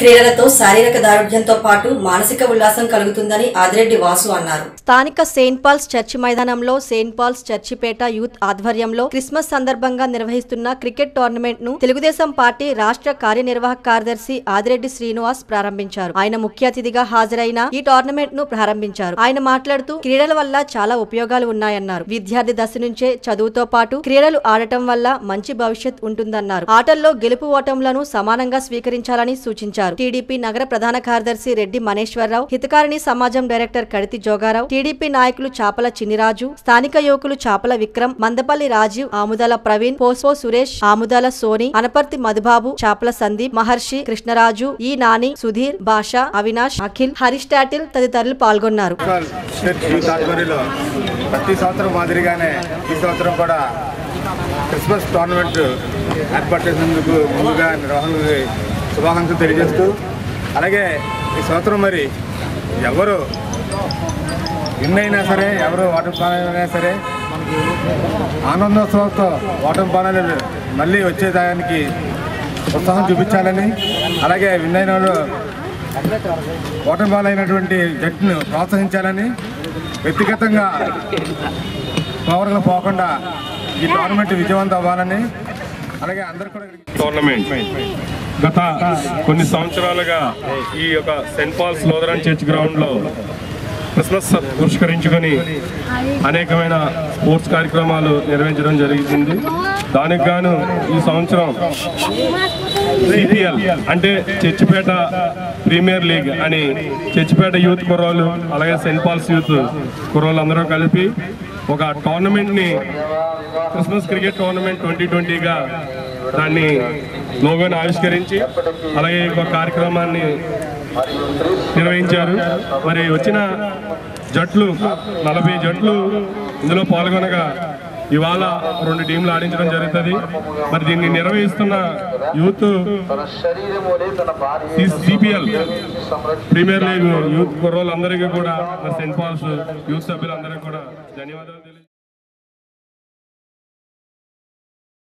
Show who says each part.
Speaker 1: క్రీడలతో శారీరక దారుఢ్యంతో పాటు మానసిక ఉల్లాసం కలుగుతుందని ఆదిరెడ్డి వాసు అన్నారు
Speaker 2: స్థానిక సెయింట్ పాల్స్ చర్చి మైదానంలో సెయింట్ పాల్స్ చర్చిపేట యూత్ ఆధ్వర్యంలో క్రిస్మస్ సందర్భంగా నిర్వహిస్తున్న క్రికెట్ టోర్నమెంట్ ను తెలుగుదేశం పార్టీ రాష్ట్ర కార్యనిర్వాహక కార్యదర్శి ఆదిరెడ్డి శ్రీనివాస్ ప్రారంభించారు ఆయన ముఖ్య అతిథిగా హాజరైన ఈ టోర్నమెంట్ ను ప్రారంభించారు ఆయన మాట్లాడుతూ క్రీడల వల్ల చాలా ఉపయోగాలు ఉన్నాయన్నారు విద్యార్థి దశ నుంచే చదువుతో పాటు క్రీడలు ఆడటం వల్ల మంచి భవిష్యత్ ఉంటుందన్నారు ఆటల్లో గెలుపు ఓటములను సమానంగా స్వీకరించాలని సూచించారు టీడీపీ నగర ప్రధాన కార్యదర్శి రెడ్డి మనేశ్వరరావు హితకారిణి సమాజం డైరెక్టర్ కడితి జోగారావు టీడీపీ నాయకులు చాపల చినిరాజు స్థానిక యువకులు చాపల విక్రమ్ మందపల్లి రాజీవ్ ఆముదాల ప్రవీణ్ పోస్పో సురేష్ ఆముదాల సోని అనపర్తి మధుబాబు చాపల సందీప్ మహర్షి కృష్ణరాజు ఈ నాని సుధీర్ భాష అవినాష్ అఖిల్ హరీష్ టాటిల్ తదితరులు పాల్గొన్నారు
Speaker 3: మున్సిపల్ చర్చ్ యూత్ ఆధ్వర్యంలో ప్రతి సంవత్సరం మాదిరిగానే ఈ సంవత్సరం కూడా క్రిస్మస్ టోర్నమెంట్ ఏర్పాటు చేసినందుకు ముందుగా నిర్వహణకి శుభాకాంక్షలు తెలియజేస్తూ అలాగే ఈ సంవత్సరం మరి ఎవరు విన్ అయినా సరే ఎవరు ఓటమి పాలైనా సరే ఆనందోత్సవంతో ఓటమి పాలన మళ్ళీ వచ్చేదానికి ఉత్సాహం చూపించాలని అలాగే విన్ అయిన వాళ్ళు ఓటమి పాలైనటువంటి జట్టును ప్రోత్సహించాలని వ్యక్తిగతంగా పవర్గా పోకుండా ఈ టోర్నమెంట్ విజయవంతం అవ్వాలని అలాగే అందరు కూడా
Speaker 4: టోర్నమెంట్ గత కొన్ని సంవత్సరాలుగా ఈ యొక్క Saint Paul's Lutheran church ground లో క్రిస్మస్ పురస్కరించుకొని అనేకమైన స్పోర్ట్స్ కార్యక్రమాలు నిర్వహించడం జరుగుతుంది దానికి గాను ఈ సంవత్సరం సిపిఎల్ అంటే చర్చిపేట ప్రీమియర్ లీగ్ అని చర్చిపేట యూత్ కుర్రోలు అలాగే సెంట్ పాల్స్ యూత్ కుర్రోలు అందరూ కలిపి ఒక టోర్నమెంట్ని క్రిస్మస్ క్రికెట్ టోర్నమెంట్ ట్వంటీ ట్వంటీగా దాన్ని లోగోని ఆవిష్కరించి అలాగే ఒక కార్యక్రమాన్ని నిర్వహించారు మరి వచ్చిన జట్లు నలభై జట్లు ఇందులో పాల్గొనగా ఇవాళ రెండు టీంలు ఆడించడం జరుగుతుంది మరి దీన్ని నిర్వహిస్తున్న youth CPL premier league youth కుర్రోళ్ళందరికీ కూడా మరి సెంట్ పాల్స్ యూత్ సభ్యులందరికీ కూడా ధన్యవాదాలు తెలియజేస్తున్నాను